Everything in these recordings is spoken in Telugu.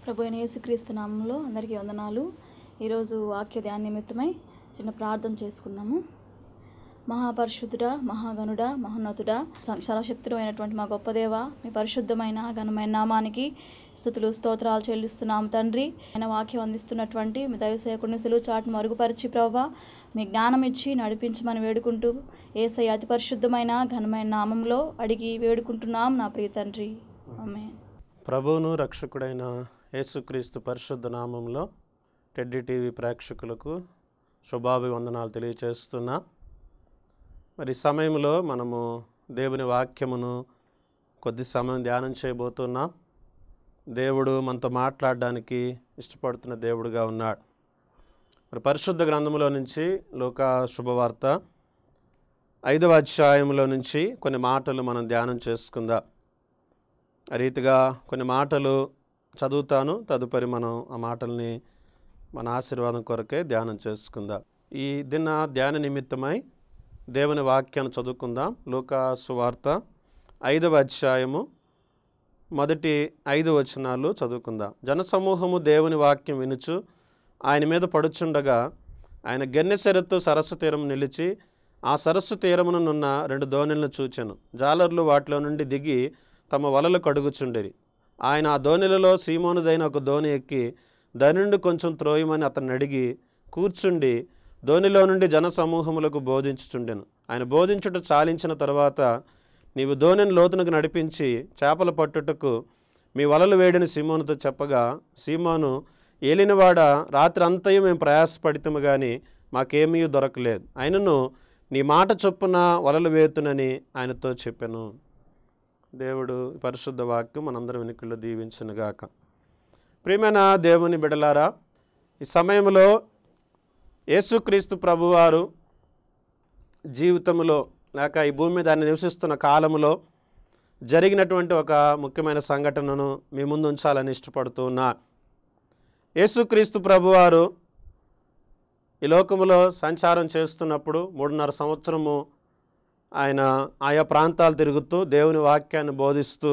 ప్రభు అయిన యేసుక్రీస్తు నామంలో అందరికీ వందనాలు ఈరోజు వాక్య ధ్యాన నిమిత్తమై చిన్న ప్రార్థన చేసుకుందాము మహాపరిశుద్ధుడా మహాగణుడా మహోన్నతుడా స- సర్వశక్తుడు అయినటువంటి మా గొప్ప దేవ మీ పరిశుద్ధమైన ఘనమైన నామానికి స్థుతులు స్తోత్రాలు చెల్లిస్తున్నాము తండ్రి ఆయన వాక్యం అందిస్తున్నటువంటి మీ దైవసేవకుడిని సెలువు చాటును మరుగుపరిచి ప్రభావ మీ జ్ఞానం ఇచ్చి నడిపించమని వేడుకుంటూ ఏసై అతి పరిశుద్ధమైన ఘనమైన నామంలో అడిగి వేడుకుంటున్నాం నా ప్రియ తండ్రి ఆమె ప్రభువును రక్షకుడైన యేసుక్రీస్తు పరిశుద్ధ నామంలో టెడ్డి టీవీ ప్రేక్షకులకు శుభాభివందనాలు తెలియచేస్తున్నా మరి ఈ సమయంలో మనము దేవుని వాక్యమును కొద్ది సమయం ధ్యానం చేయబోతున్నాం దేవుడు మనతో మాట్లాడడానికి ఇష్టపడుతున్న దేవుడుగా ఉన్నాడు మరి పరిశుద్ధ గ్రంథంలో నుంచి లోక శుభవార్త ఐదవ అధ్యాయంలో నుంచి కొన్ని మాటలు మనం ధ్యానం చేసుకుందాం ఆ రీతిగా కొన్ని మాటలు చదువుతాను తదుపరి మనం ఆ మాటల్ని మన ఆశీర్వాదం కొరకే ధ్యానం చేసుకుందాం ఈ దిన ధ్యాన నిమిత్తమై దేవుని వాక్యాన్ని చదువుకుందాం లూకా సువార్త ఐదవ అధ్యాయము మొదటి ఐదు వచనాలు చదువుకుందాం జనసమూహము దేవుని వాక్యం వినుచు ఆయన మీద పడుచుండగా ఆయన గెన్నెసెరత్తు సరస్సు తీరం నిలిచి ఆ సరస్సు తీరమునున్న రెండు దోణులను చూచెను జాలర్లు వాటిలో నుండి దిగి తమ వలలు కడుగుచుండిరి ఆయన ఆ దోణిలలో సీమోనుదైన ఒక దోణి ఎక్కి దాని నుండి కొంచెం త్రోయమని అతన్ని అడిగి కూర్చుండి దోణిలో నుండి జనసమూహములకు బోధించుచుండెను ఆయన బోధించుట చాలించిన తరువాత నీవు దోణిని లోతునకు నడిపించి చేపలు పట్టుటకు మీ వలలు వేడిని సీమోనుతో చెప్పగా సీమోను ఏలినవాడ రాత్రి అంతయు మేము ప్రయాసపడితము కానీ మాకేమీ దొరకలేదు ఆయనను నీ మాట చొప్పున వలలు వేతునని ఆయనతో చెప్పాను దేవుడు ఈ పరిశుద్ధ వాక్యం మనందరం వెనుకల్లో దీవించునుగాక ప్రియమైన దేవుని బిడలారా ఈ సమయంలో యేసుక్రీస్తు ప్రభువారు జీవితంలో లేక ఈ భూమి మీద ఆయన నివసిస్తున్న కాలంలో జరిగినటువంటి ఒక ముఖ్యమైన సంఘటనను మీ ముందు ఉంచాలని ఇష్టపడుతూ ఉన్నా యేసుక్రీస్తు ప్రభువారు ఈ లోకములో సంచారం చేస్తున్నప్పుడు మూడున్నర సంవత్సరము ఆయన ఆయా ప్రాంతాలు తిరుగుతూ దేవుని వాక్యాన్ని బోధిస్తూ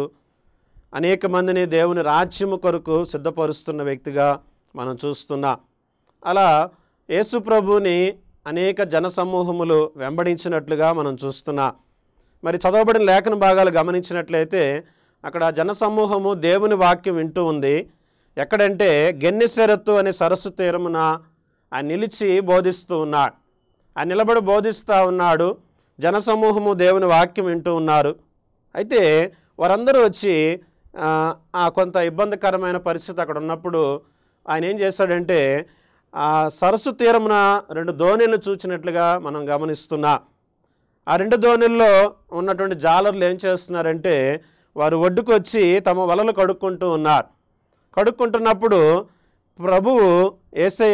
అనేక మందిని దేవుని రాజ్యము కొరకు సిద్ధపరుస్తున్న వ్యక్తిగా మనం చూస్తున్నాం అలా యేసు ప్రభుని అనేక జనసమూహములు వెంబడించినట్లుగా మనం చూస్తున్నాం మరి చదవబడిన లేఖన భాగాలు గమనించినట్లయితే అక్కడ జనసమూహము దేవుని వాక్యం వింటూ ఉంది ఎక్కడంటే గెన్నెసెరత్తు అనే సరస్సు తీరమున ఆయన నిలిచి బోధిస్తూ ఉన్నాడు ఆయన నిలబడి బోధిస్తూ ఉన్నాడు జనసమూహము దేవుని వాక్యం వింటూ ఉన్నారు అయితే వారందరూ వచ్చి ఆ, ఆ కొంత ఇబ్బందికరమైన పరిస్థితి అక్కడ ఉన్నప్పుడు ఆయన ఏం చేశాడంటే ఆ సరస్సు తీరమున రెండు దోణిలను చూచినట్లుగా మనం గమనిస్తున్నాం ఆ రెండు దోణుల్లో ఉన్నటువంటి జాలర్లు ఏం చేస్తున్నారంటే వారు ఒడ్డుకు వచ్చి తమ వలలు కడుక్కుంటూ ఉన్నారు కడుక్కుంటున్నప్పుడు ప్రభువు ఏసయ్య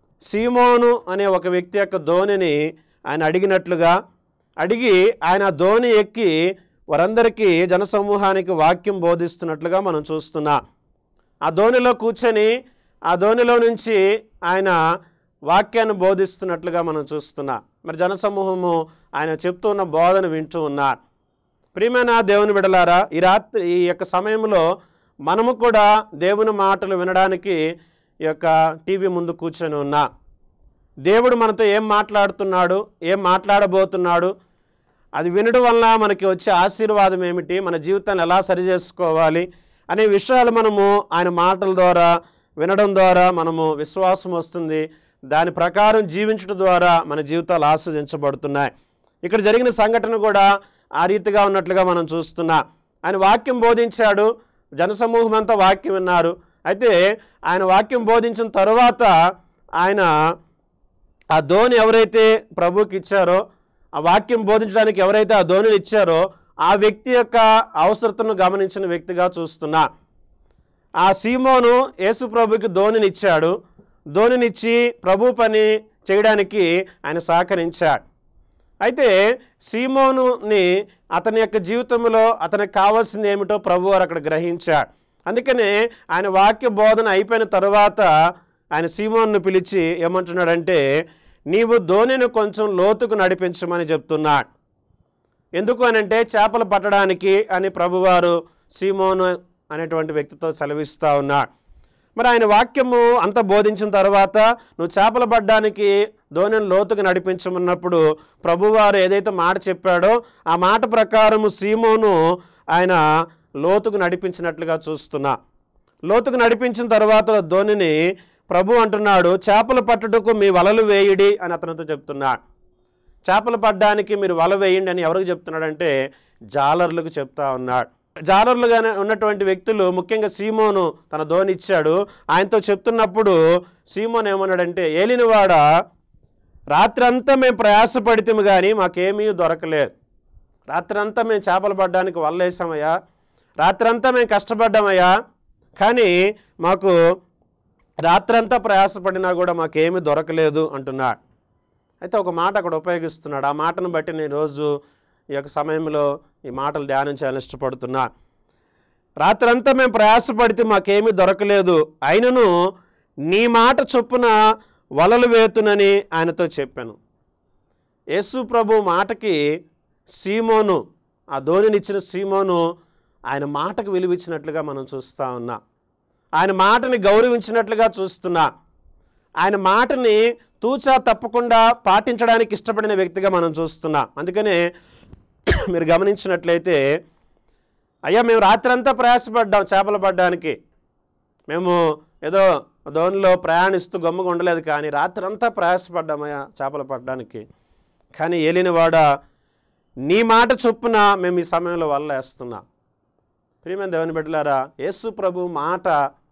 సీమోను అనే ఒక వ్యక్తి యొక్క ధోనిని ఆయన అడిగినట్లుగా అడిగి ఆయన ఆ ధోని ఎక్కి వారందరికీ జనసమూహానికి వాక్యం బోధిస్తున్నట్లుగా మనం చూస్తున్నాం ఆ ధోనిలో కూర్చొని ఆ ధోనిలో నుంచి ఆయన వాక్యాన్ని బోధిస్తున్నట్లుగా మనం చూస్తున్నాం మరి జనసమూహము ఆయన చెప్తున్న బోధన వింటూ ఉన్నారు ప్రియమైన దేవుని బిడలారా ఈ రాత్రి ఈ యొక్క సమయంలో మనము కూడా దేవుని మాటలు వినడానికి ఈ యొక్క టీవీ ముందు కూర్చొని ఉన్నా దేవుడు మనతో ఏం మాట్లాడుతున్నాడు ఏం మాట్లాడబోతున్నాడు అది వినడం వల్ల మనకి వచ్చే ఆశీర్వాదం ఏమిటి మన జీవితాన్ని ఎలా సరి చేసుకోవాలి అనే విషయాలు మనము ఆయన మాటల ద్వారా వినడం ద్వారా మనము విశ్వాసం వస్తుంది దాని ప్రకారం జీవించడం ద్వారా మన జీవితాలు ఆస్వాదించబడుతున్నాయి ఇక్కడ జరిగిన సంఘటన కూడా ఆ రీతిగా ఉన్నట్లుగా మనం చూస్తున్నాం ఆయన వాక్యం బోధించాడు జనసమూహం అంతా వాక్యం విన్నారు అయితే ఆయన వాక్యం బోధించిన తరువాత ఆయన ఆ ధోని ఎవరైతే ప్రభుకి ఇచ్చారో ఆ వాక్యం బోధించడానికి ఎవరైతే ఆ ధోనిని ఇచ్చారో ఆ వ్యక్తి యొక్క అవసరతను గమనించిన వ్యక్తిగా చూస్తున్నా ఆ సీమోను యేసు ప్రభుకి ధోనిని ఇచ్చాడు ధోనినిచ్చి ప్రభు పని చేయడానికి ఆయన సహకరించాడు అయితే సీమోనుని అతని యొక్క జీవితంలో అతనికి కావాల్సింది ఏమిటో ప్రభు వారు అక్కడ గ్రహించాడు అందుకనే ఆయన వాక్య బోధన అయిపోయిన తర్వాత ఆయన సీమోన్ను పిలిచి ఏమంటున్నాడంటే నీవు ధోనిని కొంచెం లోతుకు నడిపించమని చెప్తున్నాడు ఎందుకు అని అంటే చేపలు పట్టడానికి అని ప్రభువారు సీమోను అనేటువంటి వ్యక్తితో సెలవిస్తూ ఉన్నాడు మరి ఆయన వాక్యము అంత బోధించిన తర్వాత నువ్వు చేపలు పడ్డానికి ధోనిని లోతుకు నడిపించమన్నప్పుడు ప్రభువారు ఏదైతే మాట చెప్పాడో ఆ మాట ప్రకారము సీమోను ఆయన లోతుకు నడిపించినట్లుగా చూస్తున్నా లోతుకు నడిపించిన తర్వాత ధోనిని ప్రభు అంటున్నాడు చేపలు పట్టుటకు మీ వలలు వేయుడి అని అతనితో చెప్తున్నాడు చేపలు పడ్డానికి మీరు వల వేయండి అని ఎవరికి చెప్తున్నాడంటే జాలర్లకు చెప్తా ఉన్నాడు జాలర్లుగానే ఉన్నటువంటి వ్యక్తులు ముఖ్యంగా సీమోను తన ధోని ఇచ్చాడు ఆయనతో చెప్తున్నప్పుడు సీమోన్ ఏమన్నాడంటే ఏలినవాడ రాత్రంతా మేము ప్రయాసపడితేము కానీ మాకేమీ దొరకలేదు రాత్రంతా మేము చేపలు పడ్డానికి వల్లేసామయ్యా రాత్రంతా మేము కష్టపడ్డామయ్యా కానీ మాకు రాత్రంతా ప్రయాసపడినా కూడా మాకేమీ దొరకలేదు అంటున్నాడు అయితే ఒక మాట అక్కడ ఉపయోగిస్తున్నాడు ఆ మాటను బట్టి నేను రోజు ఈ యొక్క సమయంలో ఈ మాటలు ధ్యానం చేయాలని ఇష్టపడుతున్నా రాత్రంతా మేము ప్రయాసపడితే మాకేమీ దొరకలేదు అయినను నీ మాట చొప్పున వలలు వేతునని ఆయనతో చెప్పాను యేసు ప్రభు మాటకి సీమోను ఆ ధోనినిచ్చిన సీమోను ఆయన మాటకు విలువిచ్చినట్లుగా మనం చూస్తూ ఉన్నాం ఆయన మాటని గౌరవించినట్లుగా చూస్తున్నా ఆయన మాటని తూచా తప్పకుండా పాటించడానికి ఇష్టపడిన వ్యక్తిగా మనం చూస్తున్నాం అందుకనే మీరు గమనించినట్లయితే అయ్యా మేము రాత్రంతా ప్రయాసపడ్డాం చేపలు పడ్డానికి మేము ఏదో ధోనిలో ప్రయాణిస్తూ గమ్ముగా ఉండలేదు కానీ రాత్రంతా ప్రయాసపడ్డామయ్యా చేపలు పడ్డానికి కానీ ఏలినవాడ నీ మాట చొప్పున మేము ఈ సమయంలో వల్ల వేస్తున్నాం ప్రియమైన దేవుని బిడ్డలారా యేసు ప్రభు మాట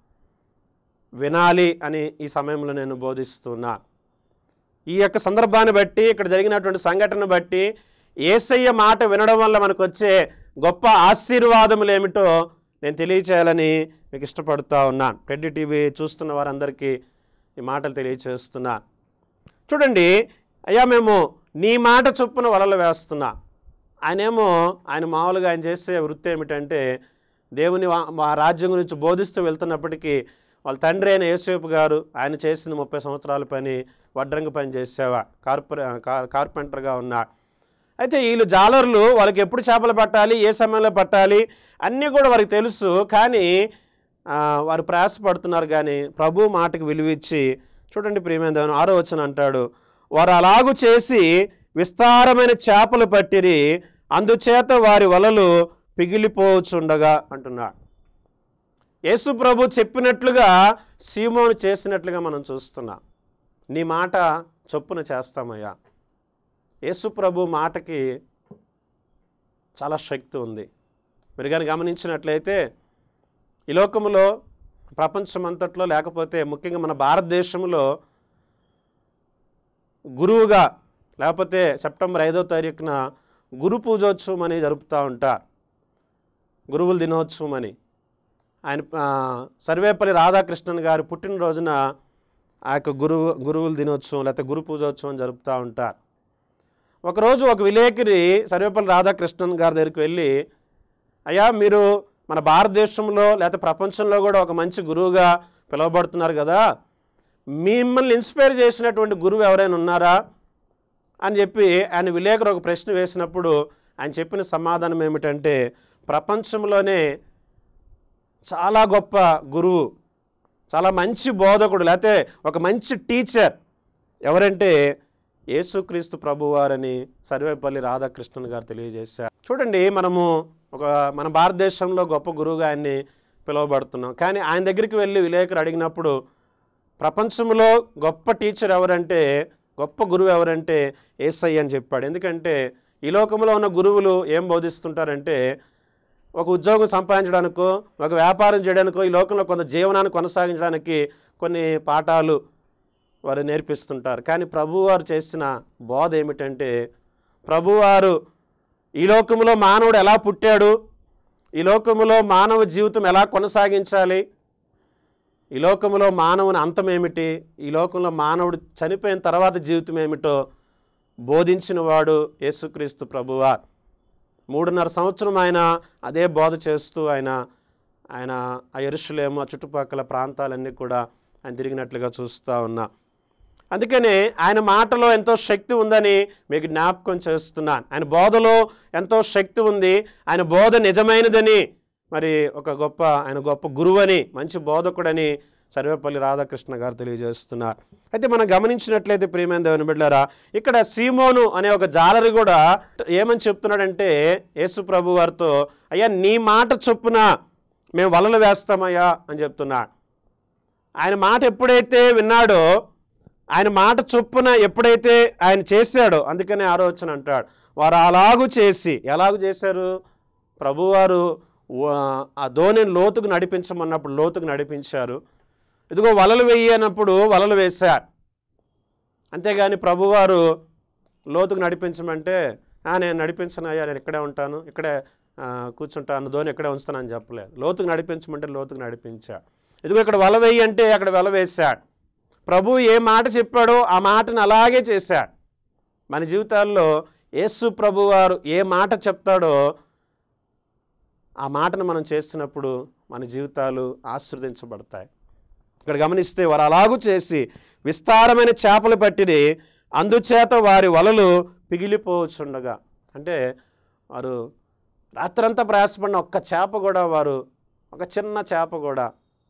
వినాలి అని ఈ సమయంలో నేను బోధిస్తున్నా ఈ యొక్క సందర్భాన్ని బట్టి ఇక్కడ జరిగినటువంటి సంఘటన బట్టి ఏసయ్య మాట వినడం వల్ల మనకు వచ్చే గొప్ప ఆశీర్వాదములు ఏమిటో నేను తెలియచేయాలని మీకు ఇష్టపడుతూ ఉన్నాను రెడ్డి టీవీ చూస్తున్న వారందరికీ ఈ మాటలు తెలియచేస్తున్నా చూడండి అయ్యా మేము నీ మాట చొప్పున వలలు వేస్తున్నా ఆయనేమో ఆయన మామూలుగా ఆయన చేసే వృత్తి ఏమిటంటే దేవుని వా- మా రాజ్యం గురించి బోధిస్తూ వెళ్తున్నప్పటికీ వాళ్ళ తండ్రి అయిన యేసేపు గారు ఆయన చేసిన ముప్పై సంవత్సరాల పని వడ్రంగి పని చేసేవా కార్పొరే కార్- కార్పెంటర్గా ఉన్నాడు అయితే వీళ్ళు జాలర్లు వాళ్ళకి ఎప్పుడు చేపలు పట్టాలి ఏ సమయంలో పట్టాలి అన్నీ కూడా వారికి తెలుసు కానీ ఆ, వారు ప్రయాసపడుతున్నారు కానీ ప్రభు మాటకు విలువిచ్చి చూడండి ప్రియమైన దేవుని ఆరో వచ్చిన అంటాడు వారు అలాగు చేసి విస్తారమైన చేపలు పట్టిరి అందుచేత వారి వలలు పిగిలిపోవచ్చుండగా అంటున్నాడు యేసు ప్రభు చెప్పినట్లుగా సీమోను చేసినట్లుగా మనం చూస్తున్నాం నీ మాట చొప్పున చేస్తామయ్యా యేసు ప్రభు మాటకి చాలా శక్తి ఉంది మీరు కానీ గమనించినట్లయితే ఈ లోకములో ప్రపంచమంతట్లో లేకపోతే ముఖ్యంగా మన భారతదేశంలో గురువుగా లేకపోతే సెప్టెంబర్ ఐదో తారీఖున గురు పూజోత్సవం అని జరుపుతూ ఉంటారు గురువుల దినోత్సవం అని ఆయన ఆ, సర్వేపల్లి రాధాకృష్ణన్ గారి పుట్టినరోజున ఆ యొక్క గురువు గురువుల దినోత్సవం లేకపోతే గురు పూజోత్సవం జరుపుతూ ఉంటారు ఒకరోజు ఒక విలేకరి సర్వేపల్లి రాధాకృష్ణన్ గారి దగ్గరికి వెళ్ళి అయ్యా మీరు మన భారతదేశంలో లేకపోతే ప్రపంచంలో కూడా ఒక మంచి గురువుగా పిలువబడుతున్నారు కదా మిమ్మల్ని ఇన్స్పైర్ చేసినటువంటి గురువు ఎవరైనా ఉన్నారా అని చెప్పి ఆయన విలేకరు ఒక ప్రశ్న వేసినప్పుడు ఆయన చెప్పిన సమాధానం ఏమిటంటే ప్రపంచంలోనే చాలా గొప్ప గురువు చాలా మంచి బోధకుడు లేకపోతే ఒక మంచి టీచర్ ఎవరంటే యేసుక్రీస్తు ప్రభువారని సర్వేపల్లి రాధాకృష్ణన్ గారు తెలియజేశారు చూడండి మనము ఒక మన భారతదేశంలో గొప్ప గురువుగా ఆయన్ని పిలువబడుతున్నాం కానీ ఆయన దగ్గరికి వెళ్ళి విలేకరు అడిగినప్పుడు ప్రపంచంలో గొప్ప టీచర్ ఎవరంటే గొప్ప గురువు ఎవరంటే ఏసై అని చెప్పాడు ఎందుకంటే ఈ లోకంలో ఉన్న గురువులు ఏం బోధిస్తుంటారంటే ఒక ఉద్యోగం సంపాదించడానికో ఒక వ్యాపారం చేయడానికో ఈ లోకంలో కొంత జీవనాన్ని కొనసాగించడానికి కొన్ని పాఠాలు వారు నేర్పిస్తుంటారు కానీ ప్రభువారు చేసిన బోధ ఏమిటంటే ప్రభువారు ఈ లోకంలో మానవుడు ఎలా పుట్టాడు ఈ లోకంలో మానవ జీవితం ఎలా కొనసాగించాలి ఈ లోకంలో మానవుని అంతం ఏమిటి ఈ లోకంలో మానవుడు చనిపోయిన తర్వాత జీవితం ఏమిటో బోధించిన వాడు యేసుక్రీస్తు ప్రభువా మూడున్నర సంవత్సరం ఆయన అదే బోధ చేస్తూ ఆయన ఆయన ఆ ఎరుషులేము ఆ చుట్టుపక్కల ప్రాంతాలన్నీ కూడా ఆయన తిరిగినట్లుగా చూస్తూ ఉన్నా అందుకనే ఆయన మాటలో ఎంతో శక్తి ఉందని మీకు జ్ఞాపకం చేస్తున్నాను ఆయన బోధలో ఎంతో శక్తి ఉంది ఆయన బోధ నిజమైనదని మరి ఒక గొప్ప ఆయన గొప్ప గురువని మంచి బోధకుడని సర్వేపల్లి రాధాకృష్ణ గారు తెలియజేస్తున్నారు అయితే మనం గమనించినట్లయితే ప్రియమైన దేవుని బిడ్డారా ఇక్కడ సీమోను అనే ఒక జాలరి కూడా ఏమని చెప్తున్నాడంటే యేసు ప్రభు వారితో అయ్యా నీ మాట చొప్పున మేము వలలు వేస్తామయ్యా అని చెప్తున్నాడు ఆయన మాట ఎప్పుడైతే విన్నాడో ఆయన మాట చొప్పున ఎప్పుడైతే ఆయన చేశాడో అందుకనే ఆలోచన అంటాడు వారు అలాగూ చేసి ఎలాగూ చేశారు ప్రభువారు వా- ఆ ధోనిని లోతుకు నడిపించమన్నప్పుడు లోతుకు నడిపించారు ఇదిగో వలలు వేయనప్పుడు వలలు వేశారు అంతేగాని ప్రభువారు లోతుకు నడిపించమంటే "ఆ, నేను నడిపించను అయ్యా నేను ఇక్కడే ఉంటాను ఇక్కడే ఆ, కూర్చుంటాను ధోని ఇక్కడే ఉంచుతానని చెప్పలేదు లోతుకు నడిపించమంటే లోతుకు నడిపించా ఇదిగో ఇక్కడ వల వేయి అంటే అక్కడ వల వేశాడు ప్రభు ఏ మాట చెప్పాడో ఆ మాటను అలాగే చేశాడు మన జీవితాల్లో యేసు ప్రభువారు ఏ మాట చెప్తాడో ఆ మాటను మనం చేస్తున్నప్పుడు మన జీవితాలు ఆశీర్వదించబడతాయి ఇక్కడ గమనిస్తే వారు అలాగూ చేసి విస్తారమైన చేపలు పట్టిని అందుచేత వారి వలలు పిగిలిపోవచ్చుండగా అంటే వారు రాత్రంతా ప్రయాసపడిన ఒక్క చేప కూడా వారు ఒక చిన్న చేప కూడా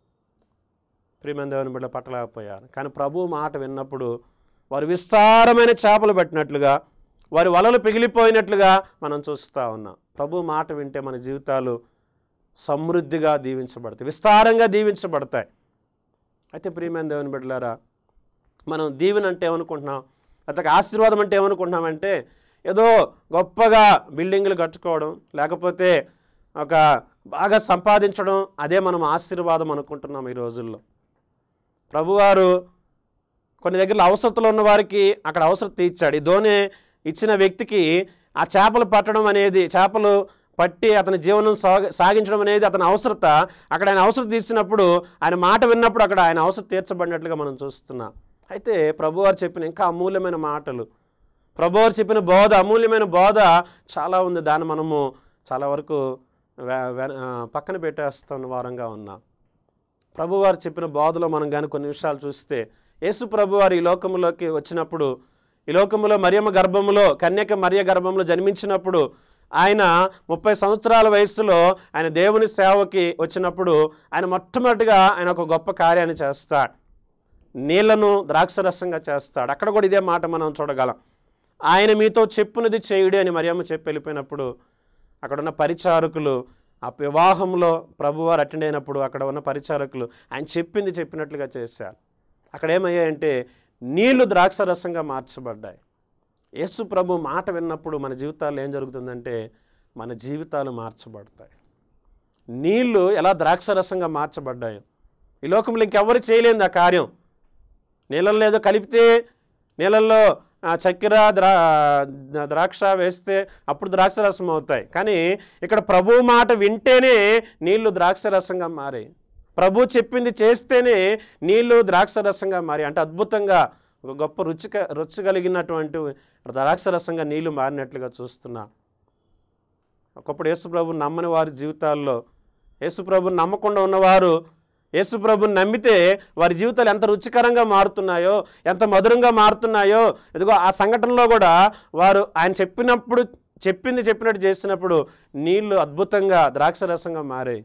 ప్రియమైన దేవుని బిడ్డ పట్టలేకపోయారు కానీ ప్రభు మాట విన్నప్పుడు వారు విస్తారమైన చేపలు పట్టినట్లుగా వారి వలలు పిగిలిపోయినట్లుగా మనం చూస్తూ ఉన్నాం ప్రభు మాట వింటే మన జీవితాలు సమృద్ధిగా దీవించబడతాయి విస్తారంగా దీవించబడతాయి అయితే ప్రియమైన దేవుని బిడ్డలారా మనం దీవెన అంటే ఏమనుకుంటున్నాం లేకపోతే ఆశీర్వాదం అంటే ఏమనుకుంటున్నామంటే ఏదో గొప్పగా బిల్డింగులు కట్టుకోవడం లేకపోతే ఒక బాగా సంపాదించడం అదే మనం ఆశీర్వాదం అనుకుంటున్నాం ఈ రోజుల్లో ప్రభువారు కొన్ని దగ్గర అవసరతలు ఉన్న వారికి అక్కడ అవసరం తీర్చాడు ఈ ధోని ఇచ్చిన వ్యక్తికి ఆ చేపలు పట్టడం అనేది చేపలు పట్టి అతని జీవనం సాగ సాగించడం అనేది అతని అవసరత అక్కడ ఆయన అవసరం తీసినప్పుడు ఆయన మాట విన్నప్పుడు అక్కడ ఆయన అవసరం తీర్చబడినట్లుగా మనం చూస్తున్నాం అయితే ప్రభువారు చెప్పిన ఇంకా అమూల్యమైన మాటలు ప్రభువారు చెప్పిన బోధ అమూల్యమైన బోధ చాలా ఉంది దాన్ని మనము చాలా వరకు వే- వే- ఆ, పక్కన పెట్టేస్తున్న వారంగా ఉన్నాం ప్రభువారు చెప్పిన బోధలో మనం కానీ కొన్ని విషయాలు చూస్తే యేసు ప్రభువారు ఈ లోకంలోకి వచ్చినప్పుడు ఈ లోకంలో మరియమ్మ గర్భములో కన్యక మరియ గర్భంలో జన్మించినప్పుడు ఆయన ముప్పై సంవత్సరాల వయసులో ఆయన దేవుని సేవకి వచ్చినప్పుడు ఆయన మొట్టమొదటిగా ఆయన ఒక గొప్ప కార్యాన్ని చేస్తాడు నీళ్లను ద్రాక్షరసంగా చేస్తాడు అక్కడ కూడా ఇదే మాట మనం చూడగలం ఆయన మీతో చెప్పునది చేయుడి అని మరియమ్మ చెప్పి వెళ్ళిపోయినప్పుడు అక్కడ ఉన్న పరిచారకులు ఆ వివాహంలో ప్రభువారు అటెండ్ అయినప్పుడు అక్కడ ఉన్న పరిచారకులు ఆయన చెప్పింది చెప్పినట్లుగా చేశారు అక్కడ ఏమయ్యాయంటే నీళ్లు ద్రాక్షరసంగా మార్చబడ్డాయి యేసు ప్రభు మాట విన్నప్పుడు మన జీవితాల్లో ఏం జరుగుతుందంటే మన జీవితాలు మార్చబడతాయి నీళ్లు ఎలా ద్రాక్షరసంగా మార్చబడ్డాయో ఈ లోకంలో ఇంకెవరు చేయలేదు ఆ కార్యం నీళ్ళల్లో ఏదో కలిపితే నీళ్ళల్లో ఆ, చక్కెర ద్రా ద్రాక్ష వేస్తే అప్పుడు ద్రాక్ష రసం అవుతాయి కానీ ఇక్కడ ప్రభు మాట వింటేనే నీళ్లు ద్రాక్ష రసంగా మారాయి ప్రభు చెప్పింది చేస్తేనే నీళ్లు ద్రాక్ష రసంగా మారి అంటే అద్భుతంగా ఒక గొప్ప రుచి రుచి కలిగినటువంటి ద్రాక్ష రసంగా నీళ్లు మారినట్లుగా చూస్తున్నా ఒకప్పుడు యేసుప్రభు నమ్మని వారి జీవితాల్లో యేసుప్రభుని నమ్మకుండా ఉన్నవారు యేసుప్రభుని నమ్మితే వారి జీవితాలు ఎంత రుచికరంగా మారుతున్నాయో ఎంత మధురంగా మారుతున్నాయో ఇదిగో ఆ సంఘటనలో కూడా వారు ఆయన చెప్పినప్పుడు చెప్పింది చెప్పినట్టు చేసినప్పుడు నీళ్లు అద్భుతంగా ద్రాక్షరసంగా మారాయి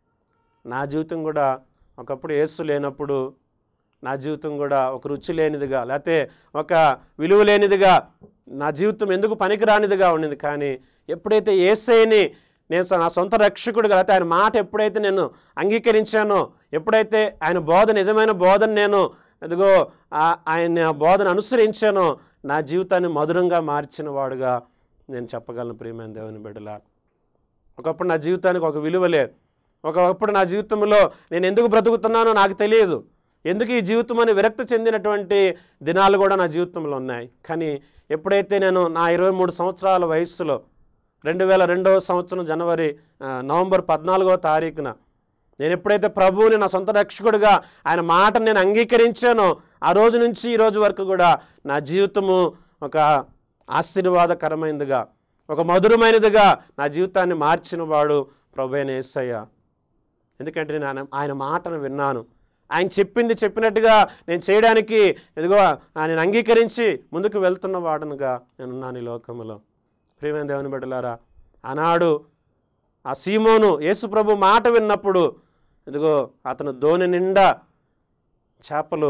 నా జీవితం కూడా ఒకప్పుడు యేసు లేనప్పుడు నా జీవితం కూడా ఒక రుచి లేనిదిగా లేకపోతే ఒక విలువ లేనిదిగా నా జీవితం ఎందుకు పనికిరానిదిగా ఉండింది కానీ ఎప్పుడైతే ఏసైని నేను స- నా సొంత రక్షకుడిగా లేకపోతే ఆయన మాట ఎప్పుడైతే నేను అంగీకరించానో ఎప్పుడైతే ఆయన బోధ నిజమైన బోధన నేను ఇదిగో ఆ- ఆయన బోధన అనుసరించానో నా జీవితాన్ని మధురంగా మార్చిన వాడుగా నేను చెప్పగలను ప్రియమైన దేవుని బిడ్డలా ఒకప్పుడు నా జీవితానికి ఒక విలువ లేదు ఒకప్పుడు నా జీవితంలో నేను ఎందుకు బ్రతుకుతున్నానో నాకు తెలియదు ఎందుకు ఈ జీవితం అని విరక్తి చెందినటువంటి దినాలు కూడా నా జీవితంలో ఉన్నాయి కానీ ఎప్పుడైతే నేను నా ఇరవై మూడు సంవత్సరాల వయస్సులో రెండు వేల రెండవ సంవత్సరం జనవరి ఆ, నవంబర్ పద్నాలుగో తారీఖున నేను ఎప్పుడైతే ప్రభువుని నా సొంత రక్షకుడిగా ఆయన మాటను నేను అంగీకరించానో ఆ రోజు నుంచి ఈ రోజు వరకు కూడా నా జీవితము ఒక ఆశీర్వాదకరమైనదిగా ఒక మధురమైనదిగా నా జీవితాన్ని మార్చిన వాడు ప్రభు అయిన యేసయ్య ఎందుకంటే నేను ఆయన ఆయన మాటను విన్నాను ఆయన చెప్పింది చెప్పినట్టుగా నేను చేయడానికి ఇదిగో ఆ నేను అంగీకరించి ముందుకు వెళ్తున్న వాడనుగా నేనున్నాను ఈ లోకములో ప్రియమైన దేవుని బిడ్డలారా ఆనాడు ఆ సీమోను యేసుప్రభు మాట విన్నప్పుడు ఇదిగో అతను దోని నిండా చేపలు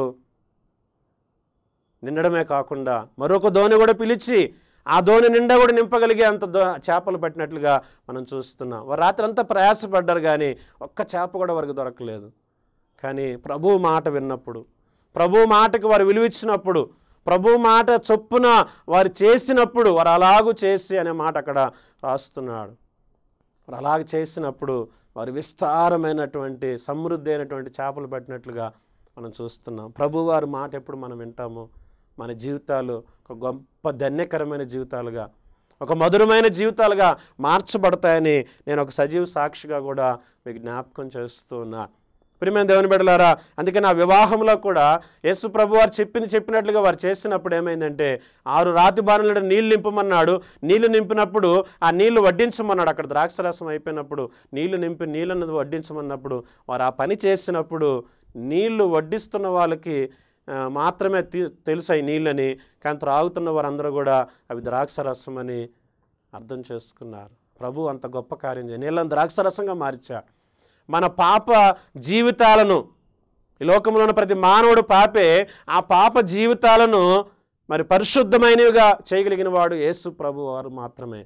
నిండడమే కాకుండా మరొక దోణి కూడా పిలిచి ఆ దోణి నిండా కూడా నింపగలిగే అంత దో చేపలు పట్టినట్లుగా మనం చూస్తున్నాం వారు రాత్రి అంతా ప్రయాసపడ్డారు కానీ ఒక్క చేప కూడా వారికి దొరకలేదు కానీ ప్రభు మాట విన్నప్పుడు ప్రభు మాటకు వారు విలువిచ్చినప్పుడు ప్రభు మాట చొప్పున వారు చేసినప్పుడు వారు అలాగూ చేసి అనే మాట అక్కడ రాస్తున్నాడు వారు అలాగ చేసినప్పుడు వారు విస్తారమైనటువంటి సమృద్ధి అయినటువంటి చేపలు పట్టినట్లుగా మనం చూస్తున్నాం ప్రభువారి మాట ఎప్పుడు మనం వింటామో మన జీవితాలు ఒక గొప్ప ధన్యకరమైన జీవితాలుగా ఒక మధురమైన జీవితాలుగా మార్చబడతాయని నేను ఒక సజీవ సాక్షిగా కూడా మీకు జ్ఞాపకం చేస్తూ ఉన్నా ప్రియమైన దేవుని బిడ్డలారా అందుకని ఆ వివాహంలో కూడా యేసు ప్రభు వారు చెప్పింది చెప్పినట్లుగా వారు చేసినప్పుడు ఏమైందంటే ఆరు రాతి బాణలను నీళ్లు నింపమన్నాడు నీళ్లు నింపినప్పుడు ఆ నీళ్లు వడ్డించమన్నాడు అక్కడ ద్రాక్షరసం అయిపోయినప్పుడు నీళ్లు నింపి నీళ్ళను వడ్డించమన్నప్పుడు వారు ఆ పని చేసినప్పుడు నీళ్లు వడ్డిస్తున్న వాళ్ళకి ఆ, మాత్రమే తి- తెలుసాయి నీళ్ళని కానీ త్రాగుతున్న వారందరూ కూడా అవి ద్రాక్షరసం అని అర్థం చేసుకున్నారు ప్రభు అంత గొప్ప కార్యం చేయ నీళ్ళని ద్రాక్షరసంగా మార్చాడు మన పాప జీవితాలను ఈ లోకంలో ఉన్న ప్రతి మానవుడు పాపే ఆ పాప జీవితాలను మరి పరిశుద్ధమైనవిగా చేయగలిగిన వాడు యేసు ప్రభు వారు మాత్రమే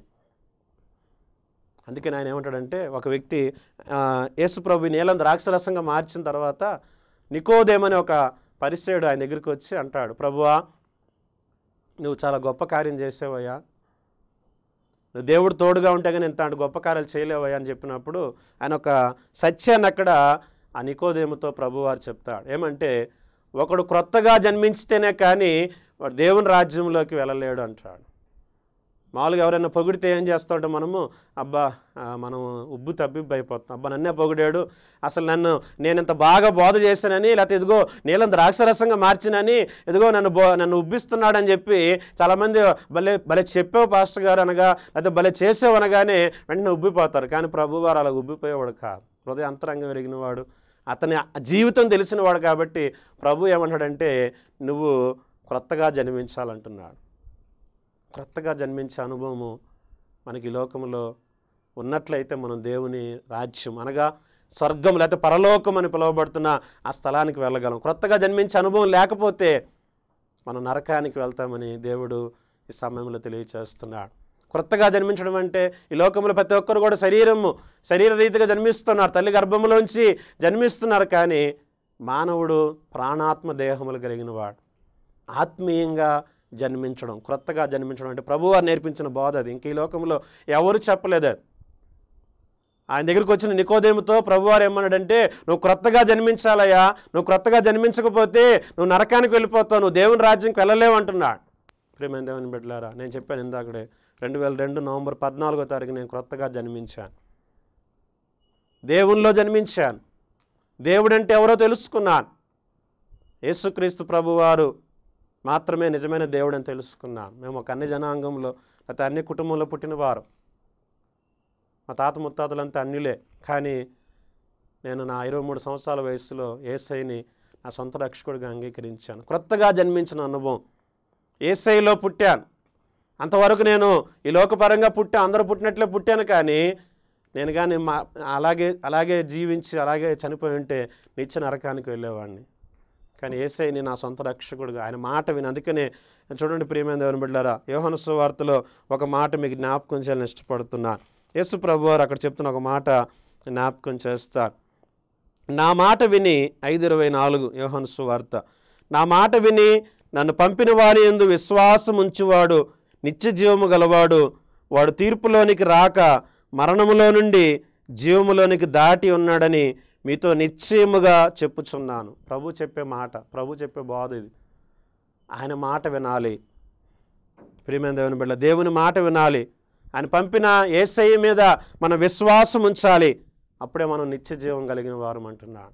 అందుకని ఆయన ఏమంటాడంటే ఒక వ్యక్తి ఆ, యేసు ప్రభు నీళ్ళని ద్రాక్షరసంగా మార్చిన తర్వాత నికోదేమని ఒక పరిచయుడు ఆయన దగ్గరికి వచ్చి అంటాడు ప్రభువా నువ్వు చాలా గొప్ప కార్యం చేసావయ్యా నువ్వు దేవుడు తోడుగా ఉంటే కానీ ఇంత గొప్ప కార్యాలు చేయలేవయ్యా అని చెప్పినప్పుడు ఆయన ఒక సత్యాన్ని అక్కడ ఆ నికోదేముతో ప్రభువారు చెప్తాడు ఏమంటే ఒకడు క్రొత్తగా జన్మించితేనే కానీ వాడు దేవుని రాజ్యంలోకి వెళ్ళలేడు అంటాడు మామూలుగా ఎవరైనా పొగిడితే ఏం చేస్తూ ఉంటాం మనము అబ్బా ఆ, మనం ఉబ్బు తబ్బిబ్బు అయిపోతాం అబ్బా నన్నే పొగిడాడు అసలు నన్ను నేను ఇంత బాగా బోధ చేశానని లేకపోతే ఇదిగో నీళ్ళని ద్రాక్షరసంగా మార్చినని ఇదిగో నన్ను బో నన్ను ఉబ్బిస్తున్నాడని చెప్పి చాలామంది భలే భలే చెప్పావు పాస్టర్ గారు అనగా లేకపోతే భలే చేసావు అనగానే వెంటనే ఉబ్బిపోతారు కానీ ప్రభు వారు అలా ఉబ్బిపోయేవాడు కాదు హృదయ అంతరంగం ఎరిగినవాడు అతని జీవితం తెలిసినవాడు కాబట్టి ప్రభు ఏమంటాడంటే నువ్వు క్రొత్తగా జన్మించాలంటున్నాడు క్రొత్తగా జన్మించే అనుభవము మనకి ఈ లోకంలో ఉన్నట్లయితే మనం దేవుని రాజ్యం అనగా స్వర్గం లేకపోతే పరలోకం అని పిలువబడుతున్న ఆ స్థలానికి వెళ్ళగలం క్రొత్తగా జన్మించే అనుభవం లేకపోతే మనం నరకానికి వెళ్తామని దేవుడు ఈ సమయంలో తెలియచేస్తున్నాడు క్రొత్తగా జన్మించడం అంటే ఈ లోకంలో ప్రతి ఒక్కరు కూడా శరీరము శరీర రీతిగా జన్మిస్తున్నారు తల్లి గర్భంలోంచి జన్మిస్తున్నారు కానీ మానవుడు ప్రాణాత్మ దేహములు కలిగిన వాడు ఆత్మీయంగా జన్మించడం క్రొత్తగా జన్మించడం అంటే ప్రభువారు నేర్పించిన బోధ అది ఇంక ఈ లోకంలో ఎవరు చెప్పలేదు అది. ఆయన దగ్గరికి వచ్చిన నికోదేముతో ప్రభువారు ఏమన్నాడంటే నువ్వు క్రొత్తగా జన్మించాలయ్యా నువ్వు క్రొత్తగా జన్మించకపోతే నువ్వు నరకానికి వెళ్ళిపోతావు నువ్వు దేవుని రాజ్యంకి వెళ్ళలేవు అంటున్నాడు ప్రేమైన దేవుని బిడ్డలారా నేను చెప్పాను ఇందాకడే రెండు వేల రెండు నవంబర్ పద్నాలుగో తారీఖు నేను క్రొత్తగా జన్మించాను దేవునిలో జన్మించాను దేవుడంటే ఎవరో తెలుసుకున్నాను యేసుక్రీస్తు ప్రభువారు మాత్రమే నిజమైన దేవుడని తెలుసుకున్నాను మేము ఒక అన్ని జనాంగంలో లేకపోతే అన్ని కుటుంబంలో పుట్టినవారు మా తాత ముత్తాతలంతా అన్యులే కానీ నేను నా ఇరవై మూడు సంవత్సరాల వయసులో ఏసైని నా సొంత రక్షకుడిగా అంగీకరించాను క్రొత్తగా జన్మించిన అనుభవం ఏసైలో పుట్టాను అంతవరకు నేను ఈ లోకపరంగా పుట్టా అందరూ పుట్టినట్లే పుట్టాను కానీ నేను కానీ మా అలాగే అలాగే జీవించి అలాగే చనిపోయి ఉంటే నిత్య నరకానికి వెళ్ళేవాడిని కానీ ఏసైని నా సొంత రక్షకుడుగా ఆయన మాట విని అందుకనే చూడండి ప్రియమైన దేవుని బిడ్డారా యోహన సువార్తలో ఒక మాట మీకు జ్ఞాపకం చేయాలని ఇష్టపడుతున్నా యేసు ప్రభు వారు అక్కడ చెప్తున్న ఒక మాట జ్ఞాపకం చేస్తా నా మాట విని ఐదు ఇరవై నాలుగు యోహన్ సువార్త నా మాట విని నన్ను పంపిన వారి ఎందు విశ్వాసం ఉంచువాడు నిత్య జీవము గలవాడు వాడు తీర్పులోనికి రాక మరణములో నుండి జీవములోనికి దాటి ఉన్నాడని మీతో నిశ్చయముగా చెప్పుచున్నాను ప్రభు చెప్పే మాట ప్రభు చెప్పే బోధ ఇది ఆయన మాట వినాలి ప్రియమైన దేవుని బిడ్డ దేవుని మాట వినాలి ఆయన పంపిన ఏసయ్య మీద మన విశ్వాసం ఉంచాలి అప్పుడే మనం నిత్య జీవం కలిగిన వారం అంటున్నాడు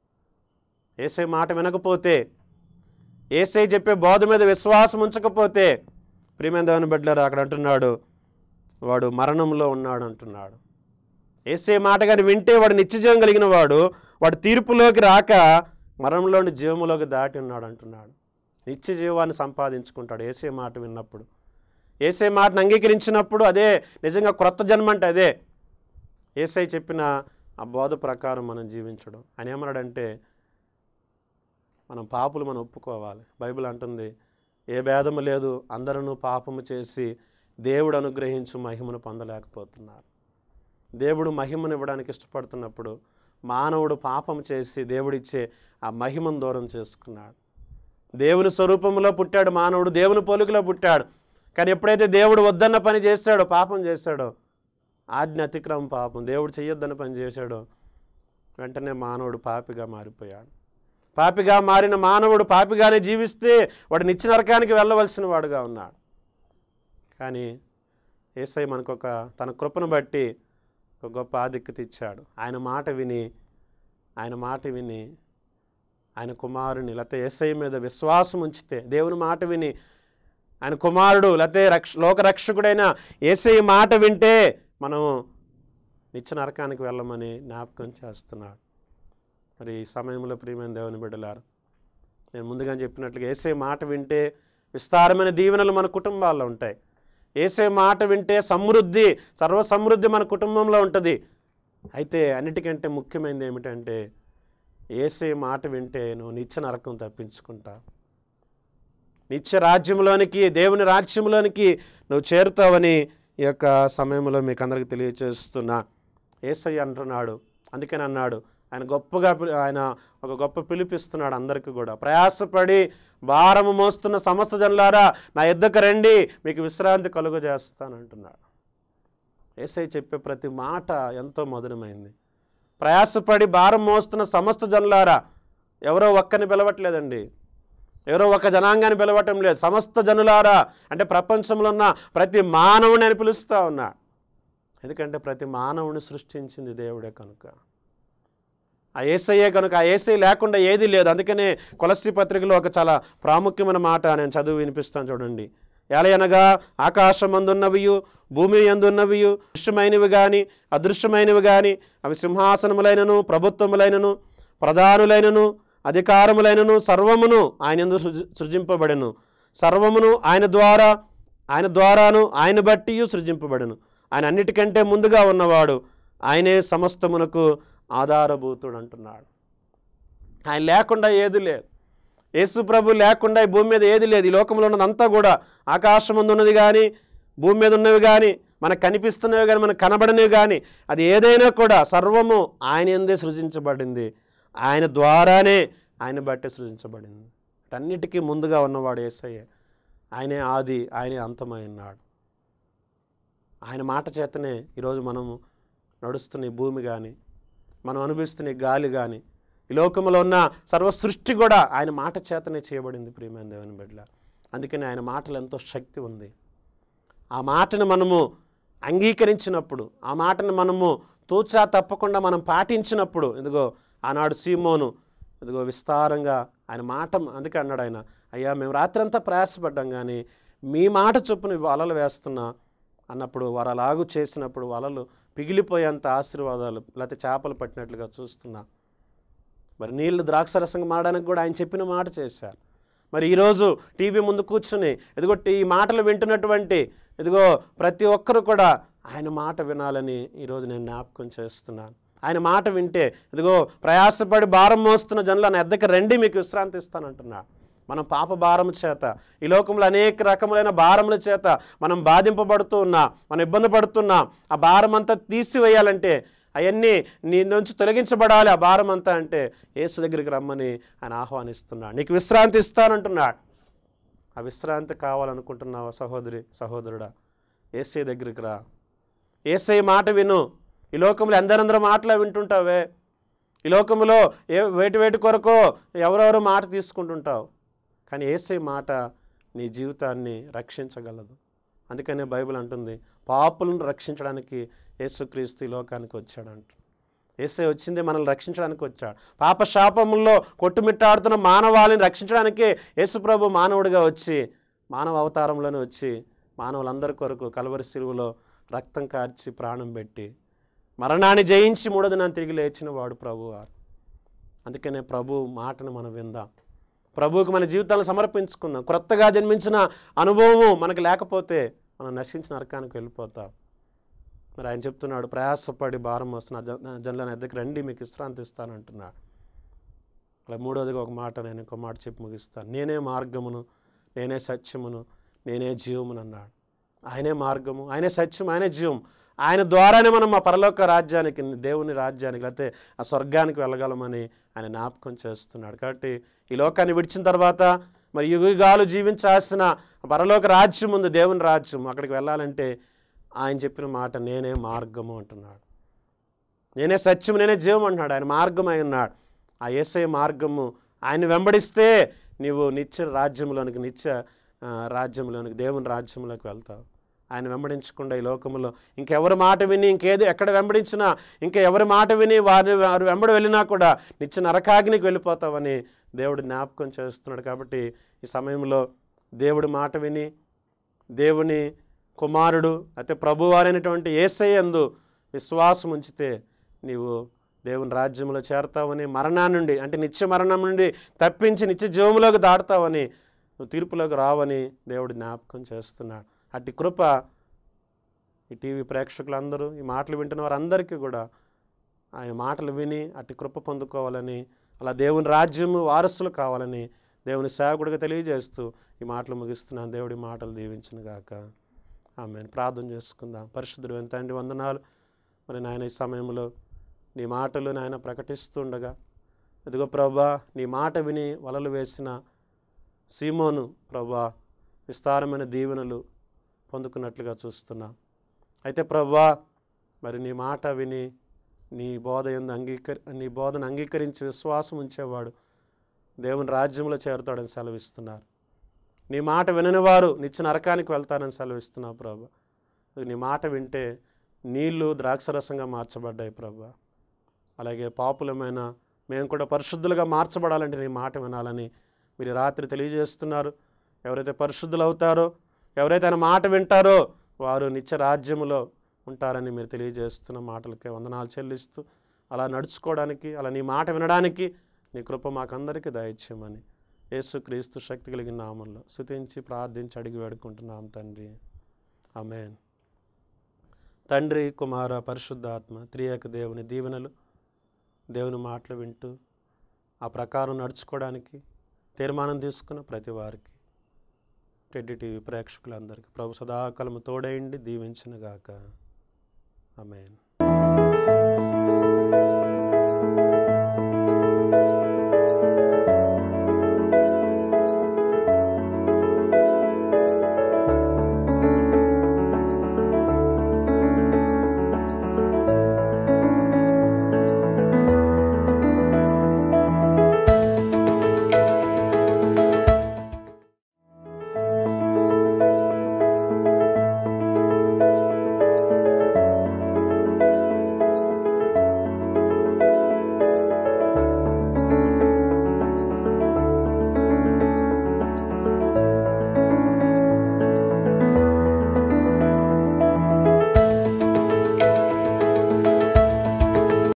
ఏసై మాట వినకపోతే ఏసై చెప్పే బోధ మీద విశ్వాసం ఉంచకపోతే ప్రియమైన దేవుని బిడ్డలారా అక్కడ అంటున్నాడు వాడు మరణంలో ఉన్నాడు అంటున్నాడు ఏసే మాట కానీ వింటే వాడు నిత్యజీవం కలిగిన వాడు వాడు తీర్పులోకి రాక మరణంలోని జీవములోకి దాటి ఉన్నాడు అంటున్నాడు నిత్య జీవాన్ని సంపాదించుకుంటాడు ఏసే మాట విన్నప్పుడు ఏసే మాటను అంగీకరించినప్పుడు అదే నిజంగా క్రొత్త జన్మ అంటే అదే ఏసై చెప్పిన ఆ బోధ ప్రకారం మనం జీవించడం ఆయన ఏమన్నాడంటే మనం పాపులు మనం ఒప్పుకోవాలి బైబిల్ అంటుంది ఏ భేదము లేదు అందరూ పాపము చేసి దేవుడు అనుగ్రహించు మహిమను పొందలేకపోతున్నారు దేవుడు మహిమను ఇవ్వడానికి ఇష్టపడుతున్నప్పుడు మానవుడు పాపం చేసి దేవుడిచ్చే ఆ మహిమను దూరం చేసుకున్నాడు దేవుని స్వరూపంలో పుట్టాడు మానవుడు దేవుని పోలికలో పుట్టాడు కానీ ఎప్పుడైతే దేవుడు వద్దన్న పని చేశాడో పాపం చేశాడో ఆజ్ఞ అతిక్రమం పాపం దేవుడు చెయ్యొద్దన్న పని చేశాడో వెంటనే మానవుడు పాపిగా మారిపోయాడు పాపిగా మారిన మానవుడు పాపిగానే జీవిస్తే వాడు నిత్య నరకానికి వెళ్ళవలసిన వాడుగా ఉన్నాడు కానీ ఏసై మనకు ఒక తన కృపను బట్టి ఒక గొప్ప ఆధిక్యత ఇచ్చాడు ఆయన మాట విని ఆయన మాట విని ఆయన కుమారుని లేకపోతే ఏసై మీద విశ్వాసం ఉంచితే దేవుని మాట విని ఆయన కుమారుడు లేకపోతే రక్ష లోకరక్షకుడైన ఏసై మాట వింటే మనం నిత్య నరకానికి వెళ్ళమని జ్ఞాపకం చేస్తున్నాడు మరి ఈ సమయంలో ప్రియమైన దేవుని బిడ్డలారు నేను ముందుగా చెప్పినట్లుగా ఏసే మాట వింటే విస్తారమైన దీవెనలు మన కుటుంబాల్లో ఉంటాయి ఏసే మాట వింటే సమృద్ధి సర్వ సమృద్ధి మన కుటుంబంలో ఉంటుంది అయితే అన్నిటికంటే ముఖ్యమైనది ఏమిటంటే ఏసే మాట వింటే నువ్వు నిత్య నరకం తప్పించుకుంటా నిత్య రాజ్యంలోనికి దేవుని రాజ్యంలోనికి నువ్వు చేరుతావని ఈ యొక్క సమయంలో మీకు అందరికీ తెలియచేస్తున్నా ఏసయ్య అంటున్నాడు అందుకని అన్నాడు ఆయన గొప్పగా పిలి- ఆయన ఒక గొప్ప పిలిపిస్తున్నాడు అందరికీ కూడా ప్రయాసపడి భారము మోస్తున్న సమస్త జనులారా నా ఎద్దకు రండి మీకు విశ్రాంతి కలుగు చేస్తానంటున్నాడు ఏసై చెప్పే ప్రతి మాట ఎంతో మధురమైంది ప్రయాసపడి భారం మోస్తున్న సమస్త జనులారా ఎవరో ఒక్కని పిలవట్లేదండి ఎవరో ఒక జనాంగాన్ని పిలవటం లేదు సమస్త జనులారా అంటే ప్రపంచంలో ఉన్న ప్రతి మానవుని అని పిలుస్తూ ఉన్నా ఎందుకంటే ప్రతి మానవుని సృష్టించింది దేవుడే కనుక ఆ ఏసయ్యే కనుక ఆ ఏసై లేకుండా ఏది లేదు అందుకనే కొలసి పత్రికలో ఒక చాలా ప్రాముఖ్యమైన మాట నేను చదువు వినిపిస్తాను చూడండి ఎలయనగా ఆకాశమందున్నవియు భూమి ఎందున్నవియు దృశ్యమైనవి కానీ అదృశ్యమైనవి కానీ అవి సింహాసనములైనను ప్రభుత్వములైనను ప్రధానులైనను అధికారములైనను సర్వమును ఆయన యందు సృజ సృజింపబడెను సర్వమును ఆయన ద్వారా ఆయన ద్వారాను ఆయన బట్టి సృజింపబడెను ఆయన అన్నిటికంటే ముందుగా ఉన్నవాడు ఆయనే సమస్తమునకు ఆధారభూతుడు అంటున్నాడు ఆయన లేకుండా ఏది లేదు యేసు ప్రభు లేకుండా ఈ భూమి మీద ఏది లేదు ఈ లోకంలో ఉన్నదంతా కూడా ఆకాశం ముందు ఉన్నది కానీ భూమి మీద ఉన్నవి కానీ మనకు కనిపిస్తున్నవి కానీ మనకు కనబడనివి కానీ అది ఏదైనా కూడా సర్వము ఆయన ఎందే సృజించబడింది ఆయన ద్వారానే ఆయన బట్టే సృజించబడింది అన్నిటికీ ముందుగా ఉన్నవాడు యేసయ్య ఆయనే ఆది ఆయనే అంతమై ఉన్నాడు ఆయన మాట చేతనే ఈరోజు మనము నడుస్తున్న ఈ భూమి కానీ మనం అనుభవిస్తున్న ఈ గాలి కానీ ఈ లోకంలో ఉన్న సర్వ సృష్టి కూడా ఆయన మాట చేతనే చేయబడింది ప్రియమైన దేవుని బిడ్డ అందుకని ఆయన మాటలు ఎంతో శక్తి ఉంది ఆ మాటను మనము అంగీకరించినప్పుడు ఆ మాటను మనము తూచా తప్పకుండా మనం పాటించినప్పుడు ఇదిగో ఆనాడు సీమోను ఇదిగో విస్తారంగా ఆయన మాట అందుకే అన్నాడు ఆయన అయ్యా మేము రాత్రంతా ప్రయాసపడ్డాం కానీ మీ మాట చొప్పున వలలు వేస్తున్నా అన్నప్పుడు వారు అలాగూ చేసినప్పుడు వలలు పిగిలిపోయేంత ఆశీర్వాదాలు లేకపోతే చేపలు పట్టినట్లుగా చూస్తున్నా మరి నీళ్లు ద్రాక్షరసంగా మారడానికి కూడా ఆయన చెప్పిన మాట చేశారు మరి ఈరోజు టీవీ ముందు కూర్చుని ఇదిగో ఈ మాటలు వింటున్నటువంటి ఇదిగో ప్రతి ఒక్కరు కూడా ఆయన మాట వినాలని ఈరోజు నేను జ్ఞాపకం చేస్తున్నాను ఆయన మాట వింటే ఇదిగో ప్రయాసపడి భారం మోస్తున్న జనులు నా ఎద్దకు రండి మీకు విశ్రాంతి ఇస్తానంటున్నా మనం పాప భారం చేత ఈ లోకంలో అనేక రకములైన భారముల చేత మనం బాధింపబడుతూ ఉన్నా మనం ఇబ్బంది పడుతున్నాం ఆ భారం అంతా తీసివేయాలంటే అవన్నీ నీ నుంచి తొలగించబడాలి ఆ భారం అంతా అంటే యేసు దగ్గరికి రమ్మని ఆయన ఆహ్వానిస్తున్నాడు నీకు విశ్రాంతి ఇస్తానంటున్నాడు ఆ విశ్రాంతి కావాలనుకుంటున్నావా సహోదరి సహోదరుడా ఏసై దగ్గరికి రా ఏసై మాట విను ఈ లోకంలో ఎందరందరూ మాటలు వింటుంటావే ఈ లోకంలో ఏ వేటి వేటి కొరకో ఎవరెవరో మాట తీసుకుంటుంటావు కానీ ఏసై మాట నీ జీవితాన్ని రక్షించగలదు అందుకనే బైబిల్ అంటుంది పాపులను రక్షించడానికి యేసుక్రీస్తు ఈ లోకానికి వచ్చాడంట ఏసై వచ్చింది మనల్ని రక్షించడానికి వచ్చాడు పాప శాపముల్లో కొట్టుమిట్టాడుతున్న మానవాళిని రక్షించడానికే యేసుప్రభు మానవుడిగా వచ్చి మానవ అవతారంలోనే వచ్చి మానవులందరి కొరకు కలవరి సిలువలో రక్తం కార్చి ప్రాణం పెట్టి మరణాన్ని జయించి మూడో దినాన్ని తిరిగి లేచిన వాడు ప్రభువారు అందుకనే ప్రభు మాటను మనం విందాం ప్రభువుకి మన జీవితాలను సమర్పించుకుందాం క్రొత్తగా జన్మించిన అనుభవము మనకు లేకపోతే మనం నశించిన నరకానికి వెళ్ళిపోతాం మరి ఆయన చెప్తున్నాడు ప్రయాసపడి భారం వస్తున్న జ- జనులను ఎద్దకు రండి మీకు విశ్రాంతి ఇస్తానంటున్నాడు అలా మూడోదిగా ఒక మాట నేను ఇంకో మాట చెప్పి ముగిస్తాను నేనే మార్గమును నేనే సత్యమును నేనే జీవమును అన్నాడు ఆయనే మార్గము ఆయనే సత్యం ఆయనే జీవం ఆయన ద్వారానే మనం మా పరలోక రాజ్యానికి దేవుని రాజ్యానికి లేకపోతే ఆ స్వర్గానికి వెళ్ళగలమని ఆయన జ్ఞాపకం చేస్తున్నాడు కాబట్టి ఈ లోకాన్ని విడిచిన తర్వాత మరి యుగాలు జీవించాల్సిన పరలోక రాజ్యం ఉంది దేవుని రాజ్యం అక్కడికి వెళ్ళాలంటే ఆయన చెప్పిన మాట నేనే మార్గము అంటున్నాడు నేనే సత్యం నేనే జీవం అంటున్నాడు ఆయన మార్గం అయి ఉన్నాడు ఆ ఏసై మార్గము ఆయన వెంబడిస్తే నీవు నిత్య రాజ్యంలోనికి నిత్య ఆ, రాజ్యంలోనికి దేవుని రాజ్యంలోకి వెళ్తావు ఆయన వెంబడించకుండా ఈ లోకంలో ఇంకెవరి మాట విని ఇంకేది ఎక్కడ వెంబడించినా ఇంకా ఎవరి మాట విని వారి వారు వెంబడి వెళ్ళినా కూడా నిత్య నరకాగ్నికి వెళ్ళిపోతావని దేవుడు జ్ఞాపకం చేస్తున్నాడు కాబట్టి ఈ సమయంలో దేవుడి మాట విని దేవుని కుమారుడు అయితే ప్రభువారైనటువంటి ఏసయ్యందు విశ్వాసం ఉంచితే నీవు దేవుని రాజ్యంలో చేరతావని మరణాన్ని నుండి అంటే నిత్య మరణం నుండి తప్పించి నిత్య జీవంలోకి దాటుతావని నువ్వు తీర్పులోకి రావని దేవుడు జ్ఞాపకం చేస్తున్నాడు అట్టి కృప ఈ టీవీ ప్రేక్షకులందరూ ఈ మాటలు వింటున్న వారందరికీ కూడా ఆయన మాటలు విని అట్టి కృప పొందుకోవాలని అలా దేవుని రాజ్యము వారసులు కావాలని దేవుని సేవకుడిగా తెలియజేస్తూ ఈ మాటలు ముగిస్తున్నాను దేవుడి మాటలు దీవించిన గాక ఆమె ప్రార్థన చేసుకుందాం పరిశుద్ధుడు ఎంత అండి వందనాలు మరి నాయన ఈ సమయంలో నీ మాటలు నాయన ప్రకటిస్తుండగా ఇదిగో ప్రభా నీ మాట విని వలలు వేసిన సీమోను ప్రభా విస్తారమైన దీవెనలు పొందుకున్నట్లుగా చూస్తున్నాం అయితే ప్రభా మరి నీ మాట విని నీ బోధ ఎందు అంగీకరి నీ బోధను అంగీకరించి విశ్వాసం ఉంచేవాడు దేవుని రాజ్యంలో చేరుతాడని సెలవిస్తున్నారు నీ మాట వినని వారు నిత్య నరకానికి వెళ్తారని సెలవిస్తున్నావు ప్రభా నీ మాట వింటే నీళ్లు ద్రాక్షరసంగా మార్చబడ్డాయి ప్రభా అలాగే పాపులమైన మేము కూడా పరిశుద్ధులుగా మార్చబడాలంటే నీ మాట వినాలని మీరు ఈ రాత్రి తెలియజేస్తున్నారు ఎవరైతే పరిశుద్ధులు అవుతారో ఎవరైతే ఆయన మాట వింటారో వారు నిత్య రాజ్యములో ఉంటారని మీరు తెలియజేస్తున్న మాటలకే వందనాలు చెల్లిస్తూ అలా నడుచుకోవడానికి అలా నీ మాట వినడానికి నీ కృప మాకందరికీ దయచేయమని యేసుక్రీస్తు శక్తి కలిగిన నామంలో స్తుతించి ప్రార్థించి అడిగి వేడుకుంటున్నాం తండ్రి ఆమెన్ తండ్రి కుమార పరిశుద్ధాత్మ త్రియేక దేవుని దీవెనలు దేవుని మాటలు వింటూ ఆ ప్రకారం నడుచుకోవడానికి తీర్మానం తీసుకున్న ప్రతి వారికి టెడ్డి టీవీ ప్రేక్షకులందరికీ ప్రభు సదాకాలము తోడైండి దీవించినగాక ఆమెన్